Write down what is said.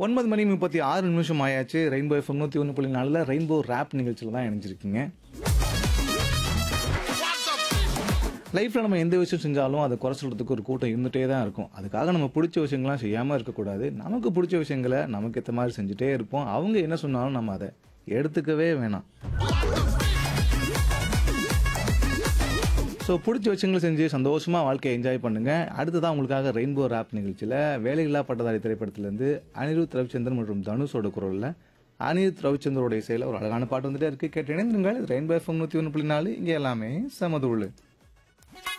ஒன்பது மணி முப்பத்தி ஆறு நிமிஷம் ஆயாச்சு ரெயின்போ எஃப்எம் நூற்றி ஒன்று புள்ளி நாலில் ரெயின்போ ரேப் நிகழ்ச்சியில் தான் இணைஞ்சிருக்கீங்க லைஃப்பில் நம்ம எந்த விஷயம் செஞ்சாலும் அதை குறை சொல்கிறதுக்கு ஒரு கூட்டம் இருந்துகிட்டே தான் இருக்கும் அதுக்காக நம்ம பிடிச்ச விஷயங்கள்லாம் செய்யாமல் இருக்கக்கூடாது நமக்கு பிடிச்ச விஷயங்களை நமக்கு ஏற்ற மாதிரி செஞ்சுட்டே இருப்போம் அவங்க என்ன சொன்னாலும் நம்ம அதை எடுத்துக்கவே வேணாம் ஸோ பிடிச்ச விஷயங்களை செஞ்சு சந்தோஷமாக வாழ்க்கையை என்ஜாய் பண்ணுங்கள் அடுத்ததான் உங்களுக்காக ரெயின்போ ரேப் நிகழ்ச்சியில் வேலையில்லா பட்டதாரி திரைப்படத்திலேருந்து அனிருத் ரவிச்சந்திரன் மற்றும் தனுஷோட குரலில் அனிருத் ரவிச்சந்திரோட இசையில் ஒரு அழகான பாட்டு வந்துட்டே இருக்குது கேட்டு இணைந்திருங்கள் ரெயின்போ எஃப்எம் நூற்றி ஒன்று புள்ளி நாலு இங்கே எல்லாமே சமதுள்ளு